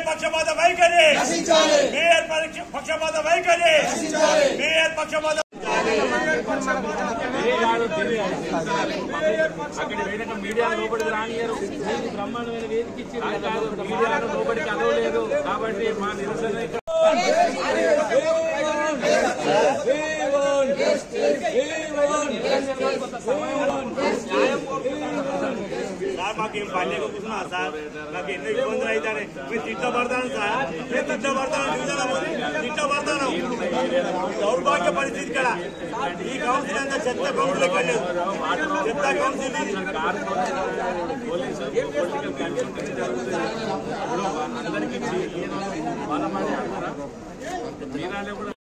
పక్షపాత వైఖరి నశించాలి మేయర్ పరీక్ష- పక్షపాత వైఖరి నశించాలి మేయర్ పక్షపాత అక్కడ పోయినాక మీడియా లోపలికి రానియరు మీకు బ్రహ్మాండమైన వేదిక ఇచ్చారు కాదు మీడియా లోపలికి అలవలేదు కాబట్టి మా నిరసన ఇక్కడ సార్ మాకు ఏం పల్లె కూర్చున్నా సార్ నాకు ఎన్నో ఇబ్బందులు అవుతాయి మేము తిట్టబడతాను సార్ మేము తిట్టబడతాను తిట్టబడతాను దౌర్భాగ్య పరిస్థితి ఇక్కడ ఈ కౌన్సిల్ అంతా చెత్త కౌన్సిల్ ఎక్కడ లేదు చెత్త కౌన్సిల్ ఇది. పోలీసు పొలిటికల్ కన్సల్టెన్సీ జరుగుతుంది ఇప్పుడు అందరికీ వాళ్ళ మాట మీరాలే కూడా